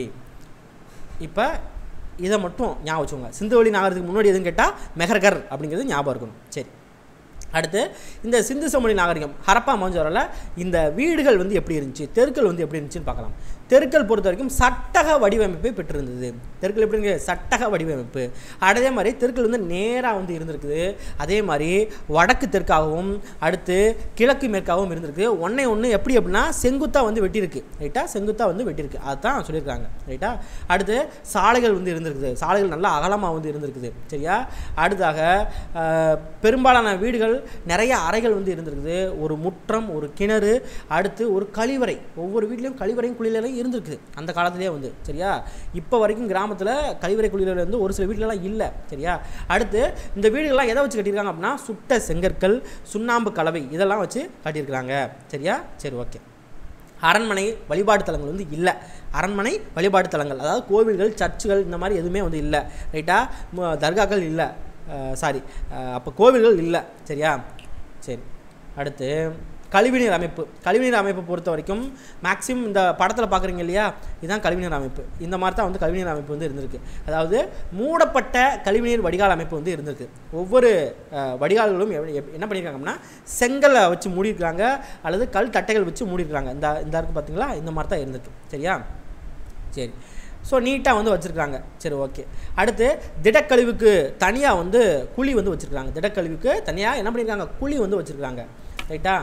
இப்போ இதை மட்டும் ஞாபகம் வச்சுக்கோங்க சிந்துவெளி நாகரத்துக்கு முன்னாடி எதுன்னு கேட்டால் மெஹர்கர் அப்படிங்கிறது ஞாபகம் இருக்கணும் சரி அடுத்து இந்த சிந்து சமவெளி நாகரிகம் ஹரப்பா மோஞ்சோரில் இந்த வீடுகள் வந்து எப்படி இருந்துச்சு தெருக்கள் வந்து எப்படி இருந்துச்சுன்னு பார்க்கலாம் தெருக்கள் பொறுத்த வரைக்கும் சட்டக வடிவமைப்பை பெற்றிருந்தது தெருக்கள் எப்படி இருக்கு சட்டக வடிவமைப்பு அதே மாதிரி தெருக்கள் வந்து நேராக வந்து இருந்திருக்குது அதே மாதிரி வடக்கு தெற்காகவும் அடுத்து கிழக்கு மேற்காகவும் இருந்திருக்கு ஒன்றை ஒன்று எப்படி அப்படின்னா செங்குத்தாக வந்து வெட்டியிருக்கு ரைட்டா செங்குத்தாக வந்து வெட்டியிருக்கு அதுதான் சொல்லியிருக்காங்க ரைட்டா அடுத்து சாலைகள் வந்து இருந்திருக்குது சாலைகள் நல்லா அகலமாக வந்து இருந்திருக்குது சரியா அடுத்தாக ஆஹ், பெரும்பாலான வீடுகள் நிறைய அறைகள் வந்து இருந்திருக்குது ஒரு முற்றம் ஒரு கிணறு அடுத்து ஒரு கழிவறை ஒவ்வொரு வீட்லேயும் கழிவறையும் குளியலையும் இருந்திருக்குது அந்த காலத்திலே வந்து சரியா இப்போ வரைக்கும் கிராமத்தில் கழிவறை குளியலை வந்து ஒரு சில வீட்டிலலாம் இல்லை சரியா அடுத்து இந்த வீடுகள்லாம் எதை வச்சு கட்டியிருக்காங்க அப்படின்னா சுட்ட செங்கற்கள் சுண்ணாம்பு கலவை இதெல்லாம் வச்சு கட்டியிருக்கிறாங்க சரியா சரி ஓகே அரண்மனை வழிபாட்டு தலங்கள் வந்து இல்லை அரண்மனை வழிபாட்டு தலங்கள் அதாவது கோவில்கள் சர்ச்சுகள் இந்த மாதிரி எதுவுமே வந்து இல்லை ரைட்டா ம- தர்காக்கள் இல்லை சாரி அப்போ கோவில்கள் இல்லை சரியா சரி அடுத்து கழிவுநீர் அமைப்பு கழிவுநீர் அமைப்பை பொறுத்த வரைக்கும் மேக்ஸிமம் இந்த படத்தில் பார்க்குறீங்க இல்லையா இதுதான் கழிவுநீர் அமைப்பு இந்த மாதிரி தான் வந்து கழிவுநீர் அமைப்பு வந்து இருந்திருக்கு அதாவது மூடப்பட்ட கழிவுநீர் வடிகால் அமைப்பு வந்து இருந்திருக்கு ஒவ்வொரு அஹ், வடிகால்களும் எவ்- எப்- என்ன பண்ணியிருக்காங்க அப்படின்னா செங்கலை வச்சு மூடியிருக்காங்க அல்லது கல் தட்டைகள் வச்சு மூடியிருக்காங்க இந்த இந்த இருக்கு பார்த்தீங்களா இந்த மாதிரி தான் இருந்திருக்கு சரியா சரி ஸோ நீட்டாக வந்து வச்சுருக்காங்க சரி ஓகே அடுத்து திடக்கழிவுக்கு தனியாக வந்து குழி வந்து வச்சுருக்காங்க திடக்கழிவுக்கு தனியாக என்ன பண்ணியிருக்காங்க குழி வந்து வச்சுருக்காங்க ரைட்டா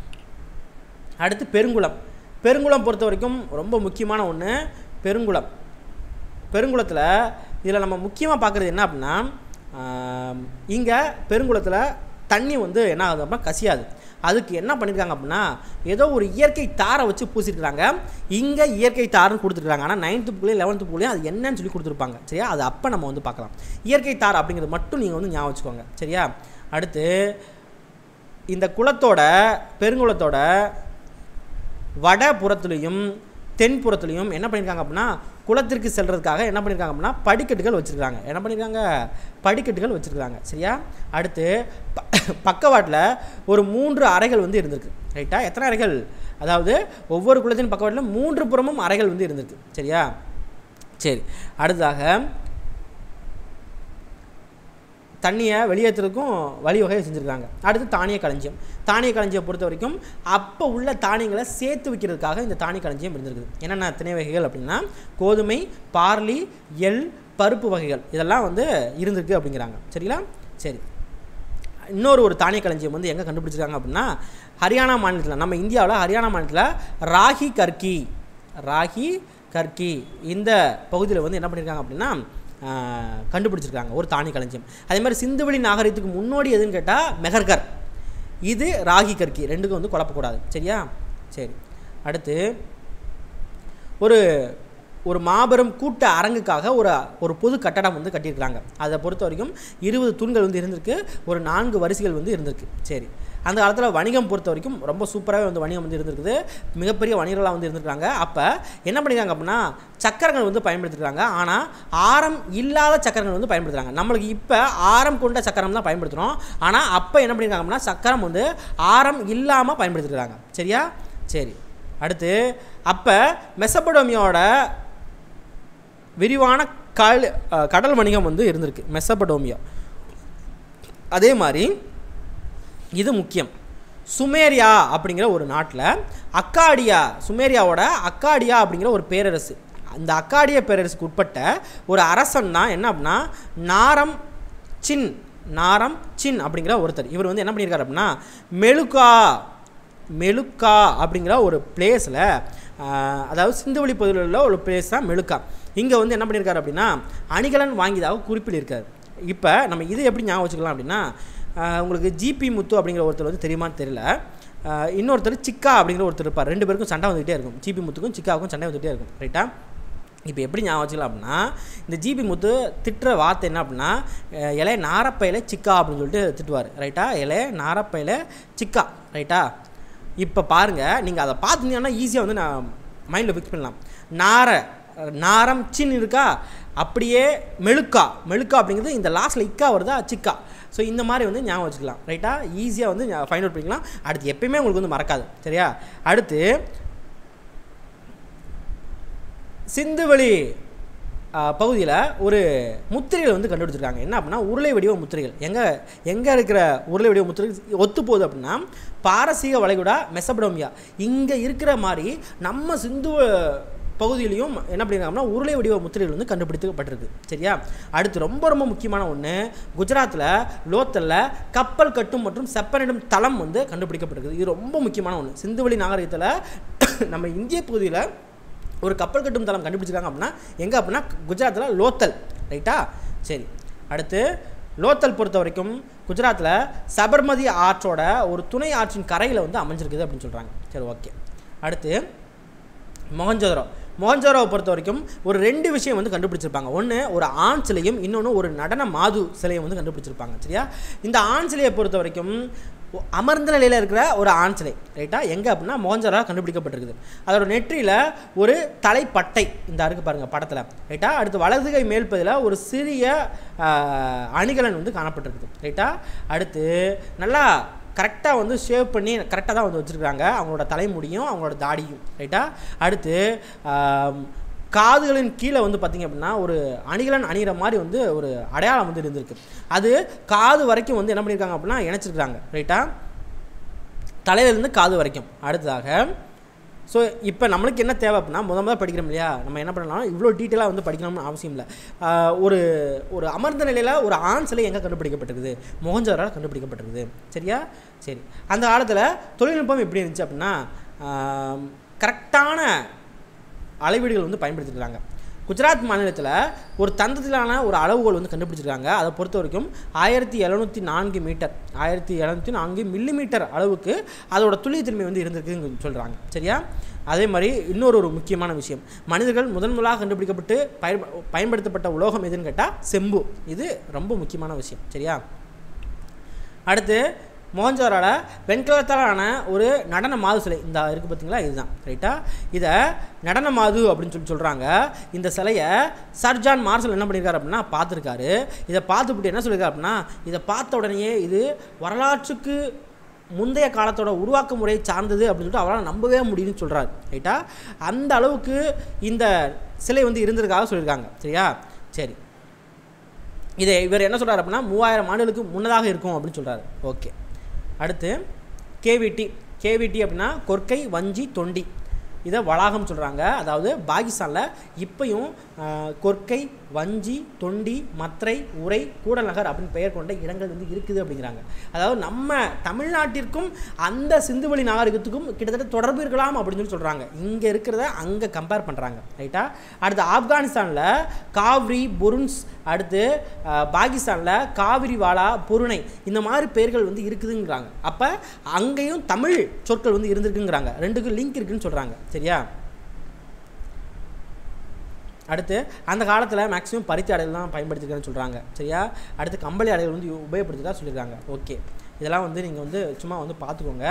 அடுத்து பெருங்குளம் பெருங்குளம் பொறுத்த வரைக்கும் ரொம்ப முக்கியமான ஒன்று பெருங்குளம் பெருங்குளத்தில் இதில் நம்ம முக்கியமாக பார்க்குறது என்ன அப்படின்னா இங்கே பெருங்குளத்தில் தண்ணி வந்து என்ன ஆகுது அப்படின்னா கசியாது அதுக்கு என்ன பண்ணியிருக்காங்க அப்படின்னா ஏதோ ஒரு இயற்கை தாரை வச்சு பூசிருக்கிறாங்க இங்கே இயற்கை தார்னு கொடுத்துருக்காங்க ஆனால் நைன்த்து புள்ளையும் லெவன்த்து புள்ளையும் அது என்னன்னு சொல்லி கொடுத்துருப்பாங்க சரியா அது அப்போ நம்ம வந்து பார்க்கலாம் இயற்கை தார் அப்படிங்கிறது மட்டும் நீங்கள் வந்து ஞாபகம் வச்சுக்கோங்க சரியா அடுத்து இந்த குளத்தோட பெருங்குளத்தோட வடபுறத்துலேயும் தென்புறத்துலேயும் என்ன பண்ணியிருக்காங்க அப்படின்னா குளத்திற்கு செல்றதுக்காக என்ன பண்ணியிருக்காங்க அப்படின்னா படிக்கட்டுகள் வச்சுருக்காங்க என்ன பண்ணியிருக்காங்க படிக்கட்டுகள் வச்சுருக்காங்க சரியா அடுத்து ப பக்கவாட்டில் ஒரு மூன்று அறைகள் வந்து இருந்திருக்கு ரைட்டா எத்தனை அறைகள் அதாவது ஒவ்வொரு குளத்தின் பக்கவாட்டில் மூன்று புறமும் அறைகள் வந்து இருந்திருக்கு சரியா சரி அடுத்ததாக தண்ணியை வெளியேற்றுறதுக்கும் வழிவகை செஞ்சுருக்காங்க அடுத்து தானிய களஞ்சியம் தானிய களஞ்சியம் பொறுத்த வரைக்கும் அப்போ உள்ள தானியங்களை சேர்த்து வைக்கிறதுக்காக இந்த தானிய களஞ்சியம் இருந்திருக்குது என்னென்ன திணை வகைகள் அப்படின்னா கோதுமை பார்லி எள் பருப்பு வகைகள் இதெல்லாம் வந்து இருந்திருக்கு அப்படிங்கிறாங்க சரிங்களா சரி இன்னொரு ஒரு தானிய களஞ்சியம் வந்து எங்கே கண்டுபிடிச்சிருக்காங்க அப்படின்னா ஹரியானா மாநிலத்தில் நம்ம இந்தியாவில் ஹரியானா மாநிலத்தில் ராகி கர்கி ராகி கர்கி இந்த பகுதியில் வந்து என்ன பண்ணியிருக்காங்க அப்படின்னா ஆஹ், கண்டுபிடிச்சிருக்காங்க ஒரு தானிய களஞ்சியம் அதே மாதிரி சிந்துவெளி நாகரிகத்துக்கு முன்னோடி எதுன்னு கேட்டால் மெஹர்கர் இது ராகி கர்கி ரெண்டுக்கும் வந்து குழப்பக்கூடாது சரியா சரி அடுத்து ஒரு ஒரு மாபெரும் கூட்ட அரங்குக்காக ஒரு ஒரு பொது கட்டடம் வந்து கட்டியிருக்காங்க அதை பொறுத்த வரைக்கும் இருபது தூண்கள் வந்து இருந்திருக்கு ஒரு நான்கு வரிசைகள் வந்து இருந்திருக்கு சரி அந்த காலத்தில் வணிகம் பொறுத்த வரைக்கும் ரொம்ப சூப்பராகவே வந்து வணிகம் வந்து இருந்திருக்குது மிகப்பெரிய வணிகர்களாக வந்து இருந்திருக்காங்க அப்போ என்ன பண்ணியிருக்காங்க அப்படின்னா சக்கரங்கள் வந்து பயன்படுத்திருக்காங்க ஆனால் ஆரம் இல்லாத சக்கரங்கள் வந்து பயன்படுத்துகிறாங்க நம்மளுக்கு இப்போ ஆரம் கொண்ட சக்கரம் தான் பயன்படுத்துகிறோம் ஆனால் அப்போ என்ன பண்ணியிருக்காங்க அப்படின்னா சக்கரம் வந்து ஆரம் இல்லாமல் பயன்படுத்திருக்காங்க சரியா சரி அடுத்து அப்போ மெசபடோமியோட விரிவான கல் அஹ், கடல் வணிகம் வந்து இருந்திருக்கு மெசபடோமியா அதே மாதிரி இது முக்கியம் சுமேரியா அப்படிங்கிற ஒரு நாட்டில் அக்காடியா சுமேரியாவோட அக்காடியா அப்படிங்கிற ஒரு பேரரசு அந்த அக்காடிய பேரரசுக்கு உட்பட்ட ஒரு அரசன் தான் என்ன அப்படின்னா நாரம் சின் நாரம் சின் அப்படிங்கிற ஒருத்தர் இவர் வந்து என்ன பண்ணியிருக்காரு அப்படின்னா மெலுக்கா மெலுக்கா அப்படிங்கிற ஒரு பிளேஸில் அதாவது சிந்துவெளி பகுதியில் உள்ள ஒரு பிளேஸ் தான் மெலுக்கா இங்கே வந்து என்ன பண்ணியிருக்காரு அப்படின்னா அணிகலன் வாங்கியதாக குறிப்பிட்டிருக்காரு இப்போ நம்ம இது எப்படி ஞாபகம் வச்சுக்கலாம் அப்படின்னா ஆஹ் உங்களுக்கு ஜிபி முத்து அப்படிங்கிற ஒருத்தர் வந்து தெரியுமான்னு தெரியல ஆஹ் இன்னொருத்தர் சிக்கா அப்படிங்கிற ஒருத்தர் இருப்பார் ரெண்டு பேருக்கும் சண்டை வந்துகிட்டே இருக்கும் ஜிபி முத்துக்கும் சிக்காவுக்கும் சண்டை வந்துகிட்டே இருக்கும் ரைட்டா இப்போ எப்படி ஞாபகம் வச்சுக்கலாம் அப்படின்னா இந்த ஜிபி முத்து திட்டுற வார்த்தை என்ன அப்படின்னா அஹ் இலைய நாரப்பையில சிக்கா அப்படின்னு சொல்லிட்டு திட்டுவார் ரைட்டா இலைய நாரப்பையில சிக்கா ரைட்டா இப்போ பாருங்கள் நீங்கள் அதை பார்த்துருந்தீங்கன்னா ஈஸியாக வந்து நான் மைண்டில் ஃபிக்ஸ் பண்ணலாம் நார நாரம் சின் இருக்கா அப்படியே மெழுக்கா மெழுக்கா அப்படிங்கிறது இந்த லாஸ்ட்டில் இக்கா வருதா சிக்கா ஸோ இந்த மாதிரி வந்து ஞாபகம் வச்சுக்கலாம் ரைட்டா ஈஸியாக வந்து ஃபைண்ட் அவுட் பண்ணிக்கலாம் அடுத்து எப்பயுமே உங்களுக்கு வந்து மறக்காது சரியா அடுத்து சிந்துவெளி பகுதியில் ஒரு முத்திரைகள் வந்து கண்டுபிடிச்சிருக்காங்க என்ன அப்படின்னா உருளை வடிவ முத்திரைகள் எங்கே எங்கே இருக்கிற உருளை வடிவ முத்திரைகள் ஒத்து போகுது அப்படின்னா பாரசீக வளைகுடா மெசபடோமியா இங்கே இருக்கிற மாதிரி நம்ம சிந்து பகுதியிலையும் என்ன பண்ணியிருக்காங்கன்னா உருளை வடிவ முத்திரைகள் வந்து கண்டுபிடிக்கப்பட்டிருக்கு சரியா அடுத்து ரொம்ப ரொம்ப முக்கியமான ஒன்று குஜராத்தில் லோத்தலில் கப்பல் கட்டும் மற்றும் செப்பனிடும் தளம் வந்து கண்டுபிடிக்கப்பட்டிருக்கு இது ரொம்ப முக்கியமான ஒன்று சிந்துவெளி நாகரிகத்தில் நம்ம இந்திய பகுதியில் ஒரு கப்பல் கட்டும் தளம் கண்டுபிடிச்சிருக்காங்க அப்படின்னா எங்கே அப்படின்னா குஜராத்தில் லோத்தல் ரைட்டா சரி அடுத்து லோத்தல் பொறுத்த வரைக்கும் குஜராத்தில் சபர்மதி ஆற்றோட ஒரு துணை ஆற்றின் கரையில் வந்து அமைஞ்சிருக்குது அப்படின்னு சொல்கிறாங்க சரி ஓகே அடுத்து மொஹஞ்சோதரோ மொஹஞ்சோரோவை பொறுத்த வரைக்கும் ஒரு ரெண்டு விஷயம் வந்து கண்டுபிடிச்சிருப்பாங்க ஒன்று ஒரு ஆண் சிலையும் இன்னொன்று ஒரு நடன மாது சிலையை வந்து கண்டுபிடிச்சிருப்பாங்க சரியா இந்த ஆண் சிலையை பொறுத்த வரைக்கும் ஒ- அமர்ந்த நிலையில் இருக்கிற ஒரு ஆண் சிலை ரைட்டா எங்கே அப்படின்னா மொஹஞ்சோரா கண்டுபிடிக்கப்பட்டிருக்குது அதோட நெற்றியில் ஒரு தலைப்பட்டை இந்த அருக்கு பாருங்கள் படத்தில் ரைட்டா அடுத்து வலது கை மேல் பகுதியில் ஒரு சிறிய ஆஹ், அணிகலன் வந்து காணப்பட்டிருக்குது ரைட்டா அடுத்து நல்லா கரெக்டாக வந்து ஷேவ் பண்ணி கரெக்டாக தான் வந்து வச்சுருக்காங்க அவங்களோட தலைமுடியும் அவங்களோட தாடியும் ரைட்டா அடுத்து ஆம், காதுகளின் கீழே வந்து பார்த்திங்க அப்படின்னா ஒரு அணிகலன் அணிகிற மாதிரி வந்து ஒரு அடையாளம் வந்து இருந்திருக்கு அது காது வரைக்கும் வந்து என்ன பண்ணியிருக்காங்க அப்படின்னா இணைச்சிருக்காங்க ரைட்டா தலையிலேருந்து காது வரைக்கும் அடுத்ததாக ஸோ இப்போ நம்மளுக்கு என்ன தேவை அப்படின்னா முத முதல்ல படிக்கிறோம் இல்லையா நம்ம என்ன பண்ணலாம் இவ்வளோ டீட்டெயிலாக வந்து படிக்கணும்னு அவசியம் இல்லை ஆஹ் ஒரு ஒரு அமர்ந்த நிலையில் ஒரு ஆண் சிலை எங்கே கண்டுபிடிக்கப்பட்டிருக்குது மொகஞ்சரால் கண்டுபிடிக்கப்பட்டிருக்குது சரியா சரி அந்த காலத்தில் தொழில்நுட்பம் எப்படி இருந்துச்சு அப்படின்னா கரெக்டான அளவீடுகள் வந்து பயன்படுத்திருக்காங்க குஜராத் மாநிலத்தில் ஒரு தந்தத்திலான ஒரு அளவுகோல் வந்து கண்டுபிடிச்சிருக்காங்க அதை பொறுத்த வரைக்கும் ஆயிரத்தி எழுநூற்றி நான்கு மீட்டர் ஆயிரத்தி எழுநூற்றி நான்கு மில்லி மீட்டர் அளவுக்கு அதோட துல்லியத்தன்மை வந்து இருந்திருக்குன்னு சொல்கிறாங்க சரியா அதே மாதிரி இன்னொரு ஒரு முக்கியமான விஷயம் மனிதர்கள் முதன் முதலாக கண்டுபிடிக்கப்பட்டு பயன் பயன்படுத்தப்பட்ட உலோகம் எதுன்னு கேட்டால் செம்பு இது ரொம்ப முக்கியமான விஷயம் சரியா அடுத்து மோகன்ஜோரோட வெண்கலத்தாலான ஒரு நடன மாது சிலை இந்த இருக்குது பார்த்தீங்களா இதுதான் ரைட்டா இதை நடன மாது அப்படின்னு சொல்லி சொல்கிறாங்க இந்த சிலையை சர்ஜான் மார்சல் என்ன பண்ணியிருக்காரு அப்படின்னா பார்த்துருக்காரு இதை பார்த்துவிட்டு என்ன சொல்லியிருக்காரு அப்படின்னா இதை பார்த்த உடனேயே இது வரலாற்றுக்கு முந்தைய காலத்தோட உருவாக்க முறையை சார்ந்தது அப்படின்னு சொல்லிட்டு அவரால் நம்பவே முடியும்னு சொல்கிறார் ரைட்டா அந்த அளவுக்கு இந்த சிலை வந்து இருந்திருக்காக சொல்லியிருக்காங்க சரியா சரி இதை இவர் என்ன சொல்றாரு அப்படின்னா மூவாயிரம் ஆண்டுகளுக்கு முன்னதாக இருக்கும் அப்படின்னு சொல்கிறாரு ஓகே அடுத்து கேவிடி கேவிடி அப்படின்னா கொற்கை வஞ்சி தொண்டி இதை வளாகம் சொல்கிறாங்க அதாவது பாகிஸ்தானில் இப்பயும் ஆஹ், கொற்கை வஞ்சி தொண்டி மத்ரை உரை கூடநகர் அப்படின்னு பெயர் கொண்ட இடங்கள் வந்து இருக்குது அப்படிங்கிறாங்க அதாவது நம்ம தமிழ்நாட்டிற்கும் அந்த சிந்துவெளி நாகரிகத்துக்கும் கிட்டத்தட்ட தொடர்பு இருக்கலாம் அப்படின்னு சொல்லி சொல்கிறாங்க இங்கே இருக்கிறத அங்கே கம்பேர் பண்ணுறாங்க ரைட்டா அடுத்து ஆப்கானிஸ்தானில் காவ்ரி புருன்ஸ் அடுத்து ஆஹ், பாகிஸ்தானில் காவிரி வாலா பொருணை இந்த மாதிரி பெயர்கள் வந்து இருக்குதுங்கிறாங்க அப்போ அங்கேயும் தமிழ் சொற்கள் வந்து இருந்திருக்குங்கிறாங்க ரெண்டுக்கும் லிங்க் இருக்குன்னு சொல்கிறாங்க சரியா அடுத்து அந்த காலத்தில் மேக்ஸிமம் பருத்தி ஆடைகள் தான் பயன்படுத்திருக்கான்னு சொல்கிறாங்க சரியா அடுத்து கம்பளி ஆடைகள் வந்து உபயோகப்படுத்திதான் சொல்லியிருக்காங்க ஓகே இதெல்லாம் வந்து நீங்கள் வந்து சும்மா வந்து பார்த்துக்கோங்க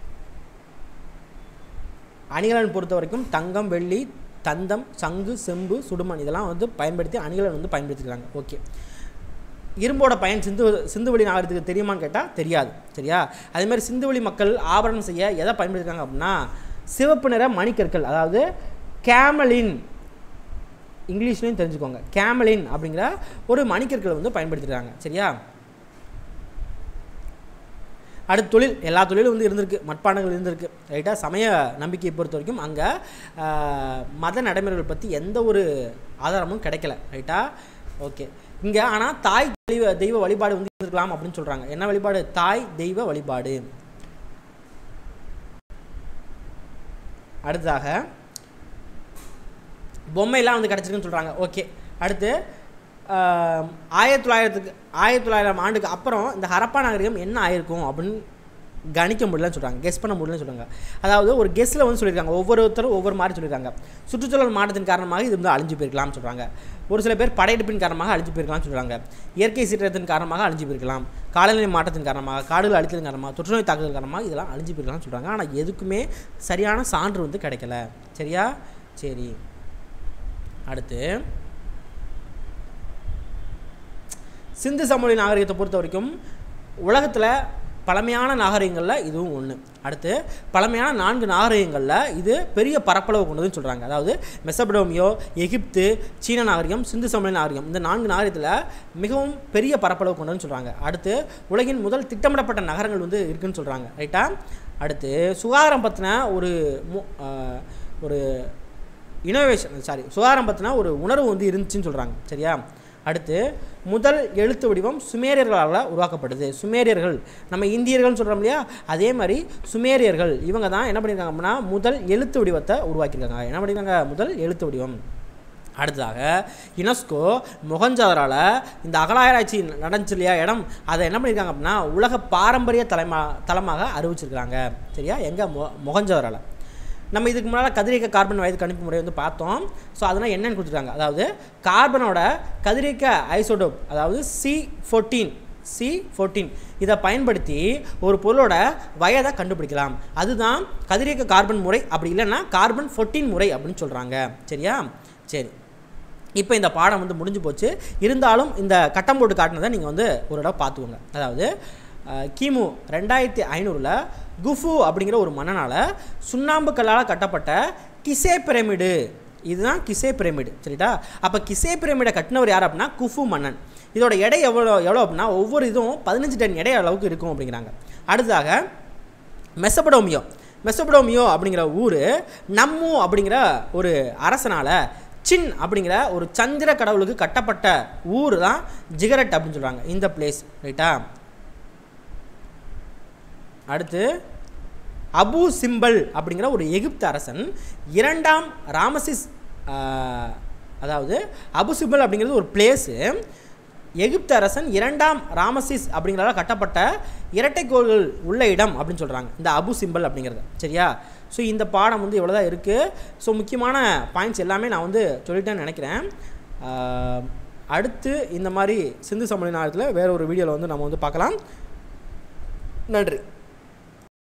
அணிகலன் பொறுத்த வரைக்கும் தங்கம் வெள்ளி தந்தம் சங்கு செம்பு சுடுமண் இதெல்லாம் வந்து பயன்படுத்தி அணிகலன் வந்து பயன்படுத்திக்கிறாங்க ஓகே இரும்போட பயன் சிந்து சிந்துவெளி நாகரிகத்துக்கு தெரியுமான்னு கேட்டால் தெரியாது சரியா அதேமாதிரி சிந்துவெளி மக்கள் ஆபரணம் செய்ய எதை பயன்படுத்திருக்காங்க அப்படின்னா சிவப்பு நிற மணிக்கற்கள் அதாவது கேமலின் இங்கிலீஷ்லையும் தெரிஞ்சுக்கோங்க கேமலின் அப்படிங்கிற ஒரு மணிக்கற்களை வந்து பயன்படுத்திருக்காங்க சரியா அடுத்த தொழில் எல்லா தொழிலும் வந்து இருந்திருக்கு மட்பாண்டங்கள் இருந்திருக்கு ரைட்டாக சமய நம்பிக்கையை பொறுத்த வரைக்கும் அங்கே மத நடைமுறைகள் பற்றி எந்த ஒரு ஆதாரமும் கிடைக்கல ரைட்டா ஓகே இங்கே ஆனால் தாய் தெய்வ தெய்வ வழிபாடு வந்து இருந்திருக்கலாம் அப்படின்னு சொல்கிறாங்க என்ன வழிபாடு தாய் தெய்வ வழிபாடு அடுத்ததாக பொம்மையெல்லாம் வந்து கிடச்சிருக்குன்னு சொல்கிறாங்க ஓகே அடுத்து ஆஹ், ஆயிரத்தி தொள்ளாயிரத்துக்கு ஆயிரத்தி தொள்ளாயிரம் ஆண்டுக்கு அப்புறம் இந்த ஹரப்பா நாகரிகம் என்ன ஆயிருக்கும் அப்படின்னு கணிக்க முடியலன்னு சொல்கிறாங்க கெஸ் பண்ண முடியலன்னு சொல்கிறாங்க அதாவது ஒரு கெஸ்ஸில் வந்து சொல்லியிருக்காங்க ஒவ்வொருத்தரும் ஒவ்வொரு மாதிரி சொல்லியிருக்காங்க சுற்றுச்சூழல் மாற்றத்தின் காரணமாக இது வந்து அழிஞ்சு போயிருக்கலாம்னு சொல்கிறாங்க ஒரு சில பேர் படையெடுப்பின் காரணமாக அழிஞ்சு போயிருக்கலாம்னு சொல்கிறாங்க இயற்கை சீற்றத்தின் காரணமாக அழிஞ்சு போயிருக்கலாம் காலநிலை மாற்றத்தின் காரணமாக காடுகள் அழித்ததன் காரணமாக தொற்றுநோய் தாக்குதல் காரணமாக இதெல்லாம் அழிஞ்சு போயிருக்கலாம்னு சொல்கிறாங்க ஆனால் எதுக்குமே சரியான சான்று வந்து கிடைக்கல சரியா சரி அடுத்து சிந்து சமவெளி நாகரிகத்தை பொறுத்த வரைக்கும் உலகத்தில் பழமையான நாகரிகங்களில் இதுவும் ஒன்று அடுத்து பழமையான நான்கு நாகரிகங்களில் இது பெரிய பரப்பளவு கொண்டதுன்னு சொல்கிறாங்க அதாவது மெசபடோமியோ எகிப்து சீன நாகரிகம் சிந்து சமவெளி நாகரிகம் இந்த நான்கு நாகரிகத்தில் மிகவும் பெரிய பரப்பளவு கொண்டதுன்னு சொல்கிறாங்க அடுத்து உலகின் முதல் திட்டமிடப்பட்ட நகரங்கள் வந்து இருக்குன்னு சொல்கிறாங்க ரைட்டா அடுத்து சுகாதாரம் பற்றின ஒரு மு- ஆஹ், ஒரு இனோவேஷன் சாரி சுகாதாரம் பற்றின ஒரு உணர்வு வந்து இருந்துச்சுன்னு சொல்கிறாங்க சரியா அடுத்து முதல் எழுத்து வடிவம் சுமேரியர்களால் உருவாக்கப்படுது சுமேரியர்கள் நம்ம இந்தியர்கள்னு சொல்கிறோம் இல்லையா அதே மாதிரி சுமேரியர்கள் இவங்க தான் என்ன பண்ணியிருக்காங்க அப்படின்னா முதல் எழுத்து வடிவத்தை உருவாக்கியிருக்காங்க என்ன பண்ணியிருக்காங்க முதல் எழுத்து வடிவம் அடுத்ததாக யுனெஸ்கோ மொகஞ்சாதரால இந்த அகலாராய்ச்சி நடந்துச்சு இல்லையா இடம் அதை என்ன பண்ணியிருக்காங்க அப்படின்னா உலக பாரம்பரிய தலைமா தலமாக அறிவிச்சிருக்காங்க சரியா எங்கே மொ மொகஞ்சாதரால நம்ம இதுக்கு முன்னால் கதிரியக்க கார்பன் வயது கணிப்பு முறை வந்து பார்த்தோம் ஸோ அதெல்லாம் என்னென்னு கொடுத்துருக்காங்க அதாவது கார்பனோட கதிரியக்க ஐசோடோப் அதாவது சி ஃபோர்டீன் சி ஃபோர்டீன் இதை பயன்படுத்தி ஒரு பொருளோட வயதை கண்டுபிடிக்கலாம் அதுதான் கதிரியக்க கார்பன் முறை அப்படி இல்லைன்னா கார்பன் ஃபோர்டீன் முறை அப்படின்னு சொல்கிறாங்க சரியா சரி இப்போ இந்த பாடம் வந்து முடிஞ்சு போச்சு இருந்தாலும் இந்த கட்டம் போட்டு காட்டினதை நீங்கள் வந்து ஒரு இடம் பார்த்துக்கோங்க அதாவது அஹ், கிமு ரெண்டாயிரத்தி ஐநூறில் குஃபு அப்படிங்கிற ஒரு மன்னனால் சுண்ணாம்பு கல்லால் கட்டப்பட்ட கிசே பிரமிடு இதுதான் கிசே பிரமிடு சரிடா அப்போ கிசே பிரமிடை கட்டினவர் யார் அப்படின்னா குஃபு மன்னன் இதோட எடை எவ்வளோ எவ்வளோ அப்படின்னா ஒவ்வொரு இதுவும் பதினஞ்சு டன் எடை அளவுக்கு இருக்கும் அப்படிங்கிறாங்க அடுத்ததாக மெசபடோமியோ மெசபடோமியோ அப்படிங்கிற ஊர் நம்மு அப்படிங்கிற ஒரு அரசனால் சின் அப்படிங்கிற ஒரு சந்திர கடவுளுக்கு கட்டப்பட்ட ஊர் தான் ஜிகரட் அப்படின்னு சொல்கிறாங்க இந்த பிளேஸ் ரைட்டா அடுத்து அபு சிம்பல் அப்படிங்கிற ஒரு எகிப்து அரசன் இரண்டாம் ராமசிஸ் ஆஹ், அதாவது அபு சிம்பல் அப்படிங்கிறது ஒரு பிளேஸு எகிப்து அரசன் இரண்டாம் ராமசிஸ் அப்படிங்கிறதால கட்டப்பட்ட இரட்டைக்கோள்கள் உள்ள இடம் அப்படின்னு சொல்கிறாங்க இந்த அபு சிம்பல் அப்படிங்கிறது சரியா ஸோ இந்த பாடம் வந்து இவ்வளோ தான் இருக்குது ஸோ முக்கியமான பாயிண்ட்ஸ் எல்லாமே நான் வந்து சொல்லிட்டேன்னு நினைக்கிறேன் ஆஹ், அடுத்து இந்த மாதிரி சிந்து சமணி நாளத்தில் வேற ஒரு வீடியோவில் வந்து நம்ம வந்து பார்க்கலாம் நன்றி